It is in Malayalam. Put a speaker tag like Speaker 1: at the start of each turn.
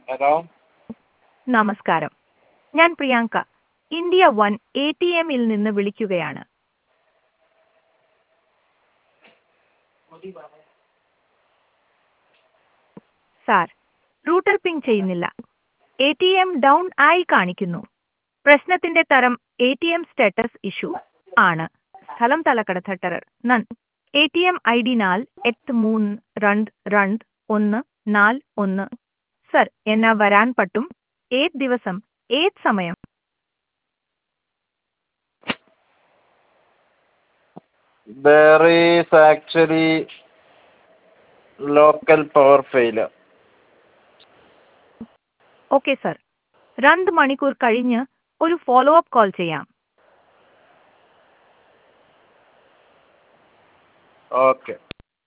Speaker 1: ഹലോ
Speaker 2: നമസ്കാരം ഞാൻ Priyanka India one A T എമ്മിൽ നിന്ന് വിളിക്കുകയാണ് സാർ റൂട്ടർ പിങ് ചെയ്യുന്നില്ല എ ടി എം ഡൗൺ ആയി കാണിക്കുന്നു പ്രശ്നത്തിന്റെ തരം A T M status issue ആണ് സ്ഥലം തലക്കടത്തട്ടർ നൻ A T M I D നാൽ എട്ട് മൂന്ന് രണ്ട് രണ്ട് ഒന്ന് നാല് ഒന്ന് സർ എന്നാ വരാൻ പറ്റും ഏത് ദിവസം ഏത് സമയം
Speaker 1: there is actually local power failure
Speaker 2: okay sir രണ്ട് മണിക്കൂർ കഴിഞ്ഞ് ഒരു ഫോളോ അപ്പ് കോൾ ചെയ്യാം
Speaker 1: okay